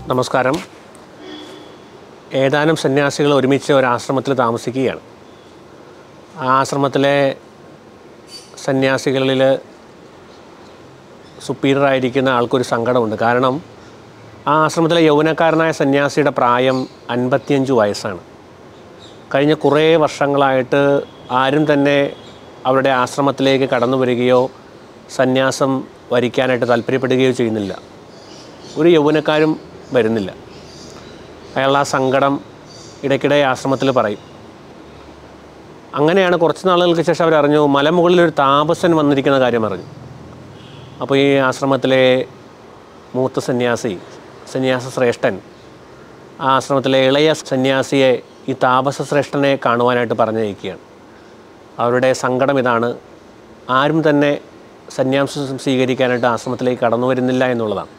നമസ്കാരം ഏതാനും സന്യാസികൾ ഒരുമിച്ച് ഒരു ആശ്രമത്തിൽ താമസിക്കുകയാണ് ആ ആശ്രമത്തിലെ സന്യാസികളിൽ സുപ്പീരിയർ ആയിരിക്കുന്ന ആൾക്കൊരു സങ്കടമുണ്ട് കാരണം ആ ആശ്രമത്തിലെ യൗവനക്കാരനായ സന്യാസിയുടെ പ്രായം അൻപത്തിയഞ്ച് വയസ്സാണ് കഴിഞ്ഞ കുറേ വർഷങ്ങളായിട്ട് ആരും തന്നെ അവരുടെ ആശ്രമത്തിലേക്ക് കടന്നു വരികയോ സന്യാസം വരിക്കാനായിട്ട് താല്പര്യപ്പെടുകയോ ചെയ്യുന്നില്ല ഒരു യൗവനക്കാരും വരുന്നില്ല അയാൾ ആ സങ്കടം ഇടയ്ക്കിടെ ആശ്രമത്തിൽ പറയും അങ്ങനെയാണ് കുറച്ച് നാളുകൾക്ക് ശേഷം അവരറിഞ്ഞു മലമുകളിൽ ഒരു താപസൻ വന്നിരിക്കുന്ന കാര്യം അറിഞ്ഞു അപ്പോൾ ഈ ആശ്രമത്തിലെ മൂത്ത സന്യാസി സന്യാസ ശ്രേഷ്ഠൻ ആ ആശ്രമത്തിലെ ഇളയ സന്യാസിയെ ഈ താപസ ശ്രേഷ്ഠനെ കാണുവാനായിട്ട് പറഞ്ഞയക്കുകയാണ് അവരുടെ സങ്കടം ഇതാണ് ആരും തന്നെ സന്യാസം സ്വീകരിക്കാനായിട്ട് ആശ്രമത്തിലേക്ക് കടന്നു വരുന്നില്ല എന്നുള്ളതാണ്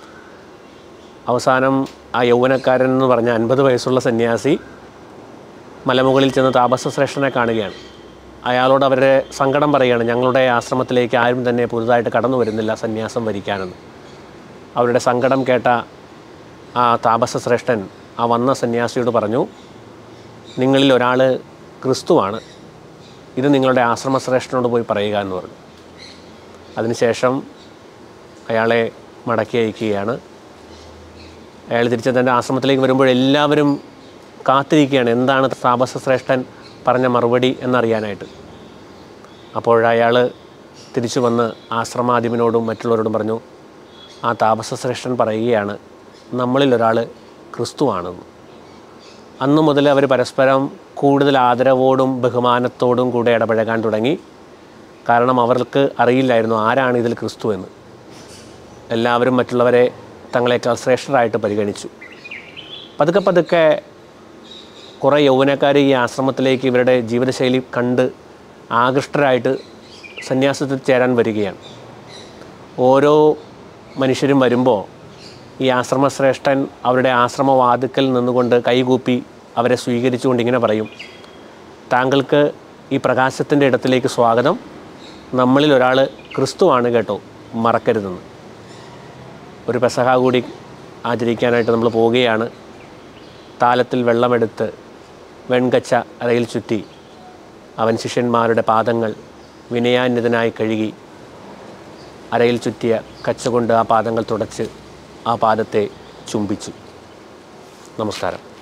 അവസാനം ആ യൗവനക്കാരൻ എന്ന് പറഞ്ഞ അൻപത് വയസ്സുള്ള സന്യാസി മലമുകളിൽ ചെന്ന് താപസശ്രേഷ്ഠനെ കാണുകയാണ് അയാളോട് അവരുടെ സങ്കടം പറയുകയാണ് ഞങ്ങളുടെ ആശ്രമത്തിലേക്ക് ആരും തന്നെ പുതുതായിട്ട് കടന്നു വരുന്നില്ല സന്യാസം വരിക്കാനെന്ന് അവരുടെ സങ്കടം കേട്ട ആ താപസശ്രേഷ്ഠൻ ആ വന്ന സന്യാസിയോട് പറഞ്ഞു നിങ്ങളിൽ ഒരാൾ ക്രിസ്തുവാണ് ഇത് നിങ്ങളുടെ ആശ്രമശ്രേഷ്ഠനോട് പോയി പറയുക എന്ന് പറഞ്ഞു അതിനുശേഷം അയാളെ മടക്കി അയക്കുകയാണ് അയാൾ തിരിച്ച് തൻ്റെ ആശ്രമത്തിലേക്ക് വരുമ്പോൾ എല്ലാവരും കാത്തിരിക്കുകയാണ് എന്താണ് താപസശ്രേഷ്ഠൻ പറഞ്ഞ മറുപടി എന്നറിയാനായിട്ട് അപ്പോൾ അയാൾ തിരിച്ചു വന്ന് ആശ്രമാധിപനോടും മറ്റുള്ളവരോടും പറഞ്ഞു ആ താപസശ്രേഷ്ഠൻ പറയുകയാണ് നമ്മളിൽ ഒരാൾ ക്രിസ്തുവാണെന്ന് അന്നു മുതൽ അവർ പരസ്പരം കൂടുതൽ ആദരവോടും ബഹുമാനത്തോടും കൂടെ ഇടപഴകാൻ തുടങ്ങി കാരണം അവർക്ക് അറിയില്ലായിരുന്നു ആരാണ് ഇതിൽ ക്രിസ്തു എന്ന് എല്ലാവരും മറ്റുള്ളവരെ തങ്ങളെക്കാൾ ശ്രേഷ്ഠരായിട്ട് പരിഗണിച്ചു പതുക്കെ പതുക്കെ കുറേ യൗവനക്കാർ ഈ ആശ്രമത്തിലേക്ക് ഇവരുടെ ജീവിതശൈലി കണ്ട് ആകൃഷ്ടരായിട്ട് സന്യാസത്തിൽ ചേരാൻ വരികയാണ് ഓരോ മനുഷ്യരും വരുമ്പോൾ ഈ ആശ്രമശ്രേഷ്ഠൻ അവരുടെ ആശ്രമവാതുക്കൽ നിന്നുകൊണ്ട് കൈകൂപ്പി അവരെ സ്വീകരിച്ചുകൊണ്ട് ഇങ്ങനെ പറയും താങ്കൾക്ക് ഈ പ്രകാശത്തിൻ്റെ ഇടത്തിലേക്ക് സ്വാഗതം നമ്മളിൽ ഒരാൾ ക്രിസ്തുവാണ് കേട്ടോ മറക്കരുതെന്ന് ഒരു പെസഹ കൂടി ആചരിക്കാനായിട്ട് നമ്മൾ പോവുകയാണ് താലത്തിൽ വെള്ളമെടുത്ത് വെൺകച്ച അരയിൽ ചുറ്റി അവൻ ശിഷ്യന്മാരുടെ പാദങ്ങൾ വിനയാന്വിതനായി കഴുകി അരയിൽ ചുറ്റിയ കച്ച കൊണ്ട് ആ പാദങ്ങൾ തുടച്ച് ആ പാദത്തെ ചുംബിച്ചു നമസ്കാരം